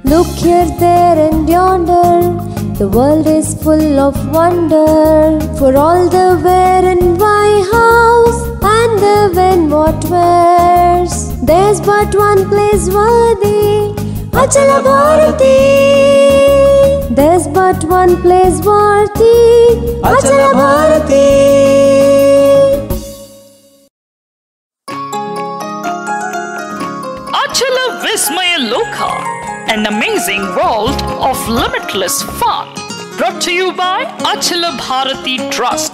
Look here, there, and yonder. The world is full of wonder. For all the where and why house and the when what where's. There's but one place worthy. Achala Bharati. There's but one place worthy. Achala Bharati. Achala Vismaya Loka, an amazing world of limitless fun. Brought to you by Achala Bharati Trust.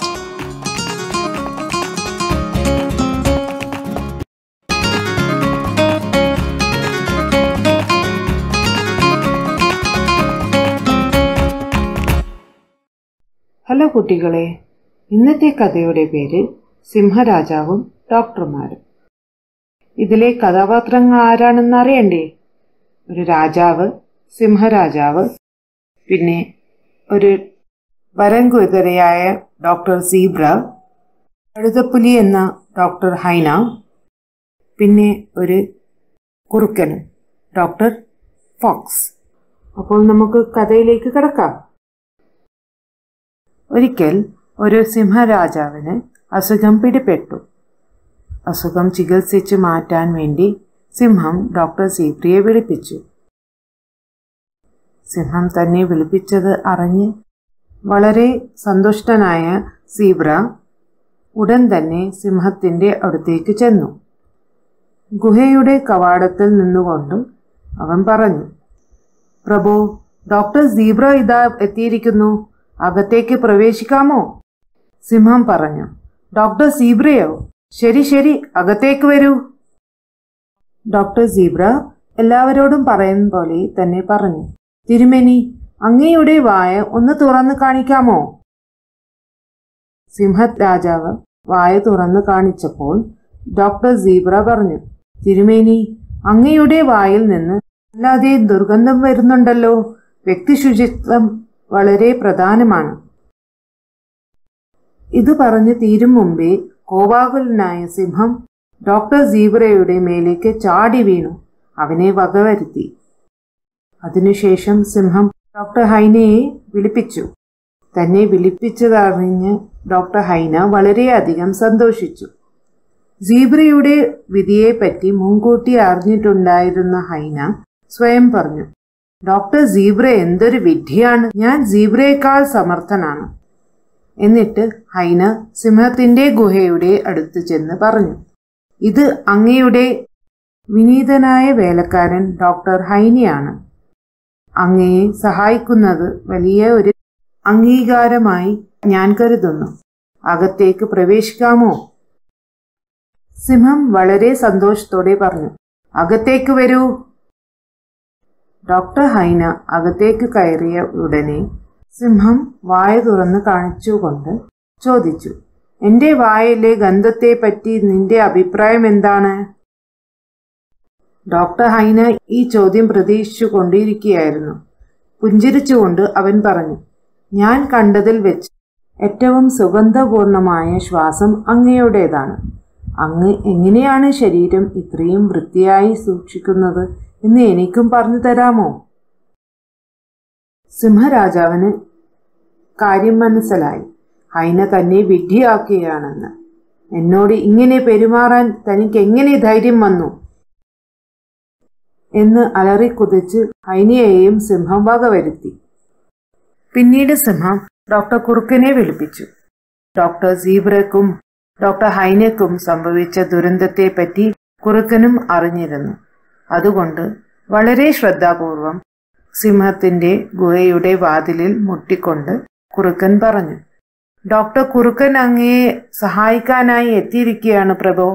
Hello കുട്ടികളെ ഇന്നത്തെ കഥയുടെ പേര് സിംഹരാജാവും ഡോക്ടർമാരും ഇതിലെ കഥാപാത്രങ്ങൾ ആരാണെന്ന് അറിയണ്ടേ ഒരു രാജാവ് സിംഹരാജാവ് പിന്നെ ഒരു വരൻകുതിരയായ ഡോക്ടർ സീബ്ര കഴുതപ്പുലി എന്ന ഡോക്ടർ ഹൈന പിന്നെ ഒരു കുറുക്കനും ഡോക്ടർ ഫോക്സ് അപ്പോൾ നമുക്ക് കഥയിലേക്ക് കിടക്കാം ഒരിക്കൽ ഒരു സിംഹരാജാവിന് അസുഖം പിടിപെട്ടു അസുഖം ചികിത്സിച്ചു മാറ്റാൻ വേണ്ടി സിംഹം ഡോക്ടർ സീബ്രയെ വിളിപ്പിച്ചു സിംഹം തന്നെ വിളിപ്പിച്ചത് അറിഞ്ഞ് വളരെ സന്തുഷ്ടനായ സീബ്ര ഉടൻ തന്നെ സിംഹത്തിന്റെ അടുത്തേക്ക് ചെന്നു ഗുഹയുടെ കവാടത്തിൽ നിന്നുകൊണ്ട് അവൻ പറഞ്ഞു പ്രഭു ഡോക്ടർ സീബ്ര ഇതാ എത്തിയിരിക്കുന്നു അകത്തേക്ക് പ്രവേശിക്കാമോ സിംഹം പറഞ്ഞു ഡോക്ടർ സീബ്രയോ ശരി ശരി അകത്തേക്ക് വരൂ ഡോക്ടർ സീബ്ര എല്ലാവരോടും പറയുന്ന പോലെ തന്നെ പറഞ്ഞു തിരുമേനി അങ്ങയുടെ വായ ഒന്ന് തുറന്നു കാണിക്കാമോ സിംഹരാജാവ് വായ തുറന്നു കാണിച്ചപ്പോൾ ഡോക്ടർ സീബ്ര പറഞ്ഞു തിരുമേനി അങ്ങയുടെ വായിൽ നിന്ന് അല്ലാതെ ദുർഗന്ധം വരുന്നുണ്ടല്ലോ വ്യക്തിശുചിത്വം വളരെ പ്രധാനമാണ് ഇത് പറഞ്ഞു തീരും മുമ്പേ കോവാകുലനായ സിംഹം ഡോക്ടർ സീബ്രയുടെ മേലേക്ക് ചാടി വീണു അവനെ വകവരുത്തി അതിനുശേഷം സിംഹം ഡോക്ടർ ഹൈനയെ വിളിപ്പിച്ചു തന്നെ വിളിപ്പിച്ചതറിഞ്ഞ് ഡോക്ടർ ഹൈന വളരെയധികം സന്തോഷിച്ചു സീബ്രയുടെ വിധിയെപ്പറ്റി മുൻകൂട്ടി അറിഞ്ഞിട്ടുണ്ടായിരുന്ന ഹൈന സ്വയം പറഞ്ഞു ഡോക്ടർ സീബ്ര എന്തൊരു വിഡ്ഢിയാണ് ഞാൻ സീബ്രയേക്കാൾ സമർത്ഥനാണ് എന്നിട്ട് ഹൈന സിംഹത്തിന്റെ ഗുഹയുടെ അടുത്ത് ചെന്ന് പറഞ്ഞു ഇത് അങ്ങയുടെ വിനീതനായ വേലക്കാരൻ ഡോക്ടർ ഹൈനിയാണ് അങ്ങയെ സഹായിക്കുന്നത് വലിയ ഒരു അംഗീകാരമായി ഞാൻ കരുതുന്നു അകത്തേക്ക് പ്രവേശിക്കാമോ സിംഹം വളരെ സന്തോഷത്തോടെ പറഞ്ഞു അകത്തേക്ക് വരൂ ഡോക്ടർ ഹൈന അകത്തേക്ക് കയറിയ ഉടനെ സിംഹം വായ തുറന്ന് കാണിച്ചുകൊണ്ട് ചോദിച്ചു എന്റെ വായിലെ ഗന്ധത്തെ പറ്റി നിന്റെ അഭിപ്രായം എന്താണ് ഡോക്ടർ ഹൈന ഈ ചോദ്യം പ്രതീക്ഷിച്ചു കൊണ്ടിരിക്കുകയായിരുന്നു പുഞ്ചിരിച്ചുകൊണ്ട് അവൻ പറഞ്ഞു ഞാൻ കണ്ടതിൽ വെച്ച് ഏറ്റവും സുഗന്ധപൂർണമായ ശ്വാസം അങ്ങയുടേതാണ് അങ്ങ് എങ്ങനെയാണ് ശരീരം ഇത്രയും വൃത്തിയായി സൂക്ഷിക്കുന്നത് എന്ന് എനിക്കും പറഞ്ഞു തരാമോ സിംഹരാജാവിന് കാര്യം മനസ്സിലായി ഹൈന തന്നെ വിഡ്ഢിയാക്കുകയാണെന്ന് എന്നോട് ഇങ്ങനെ പെരുമാറാൻ തനിക്ക് എങ്ങനെ ധൈര്യം വന്നു എന്ന് അലറിക്കുതിച്ച് ഹൈനയെയും സിംഹം വകവരുത്തി പിന്നീട് സിംഹം ഡോക്ടർ കുറുക്കനെ വിളിപ്പിച്ചു ഡോക്ടർ സീബ്രക്കും ഡോക്ടർ ഹൈനക്കും സംഭവിച്ച ദുരന്തത്തെപ്പറ്റി കുറുക്കനും അറിഞ്ഞിരുന്നു അതുകൊണ്ട് വളരെ ശ്രദ്ധാപൂർവം സിംഹത്തിന്റെ ഗുഹയുടെ വാതിലിൽ മുട്ടിക്കൊണ്ട് കുറുക്കൻ പറഞ്ഞു ഡോക്ടർ കുറുക്കൻ അങ്ങയെ സഹായിക്കാനായി എത്തിയിരിക്കുകയാണ് പ്രഭോ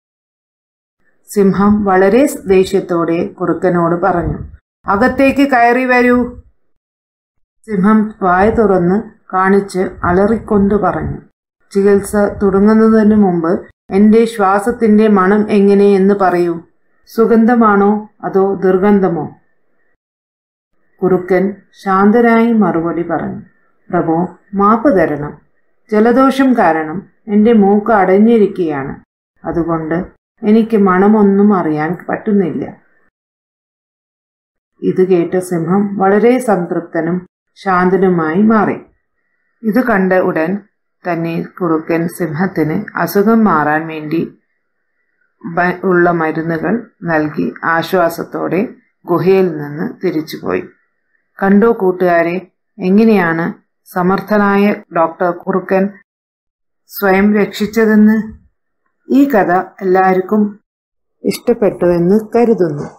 സിംഹം വളരെ ദേഷ്യത്തോടെ കുറുക്കനോട് പറഞ്ഞു അകത്തേക്ക് കയറി വരൂ സിംഹം വായ തുറന്ന് കാണിച്ച് അലറിക്കൊണ്ടു പറഞ്ഞു ചികിത്സ തുടങ്ങുന്നതിന് മുമ്പ് എന്റെ ശ്വാസത്തിന്റെ മണം എങ്ങനെയെന്ന് പറയൂ സുഗന്ധമാണോ അതോ ദുർഗന്ധമോ കുറുക്കൻ ശാന്തനായി മറുപടി പറഞ്ഞു പ്രഭു മാപ്പ് തരണം ജലദോഷം കാരണം എന്റെ മൂക്ക് അടഞ്ഞിരിക്കുകയാണ് അതുകൊണ്ട് എനിക്ക് മണമൊന്നും അറിയാൻ പറ്റുന്നില്ല ഇത് കേട്ട സിംഹം വളരെ സംതൃപ്തനും ശാന്തനുമായി മാറി ഇത് കണ്ട ഉടൻ തന്നെ കുറുക്കൻ സിംഹത്തിന് അസുഖം മാറാൻ വേണ്ടി ബ- ഉള്ള മരുന്നുകൾ നൽകി ആശ്വാസത്തോടെ ഗുഹയിൽ നിന്ന് തിരിച്ചുപോയി കണ്ടോ കൂട്ടുകാരെ എങ്ങനെയാണ് സമർത്ഥനായ ഡോക്ടർ കുറുക്കൻ സ്വയം രക്ഷിച്ചതെന്ന് ഈ കഥ എല്ലാവർക്കും ഇഷ്ടപ്പെട്ടു എന്ന് കരുതുന്നു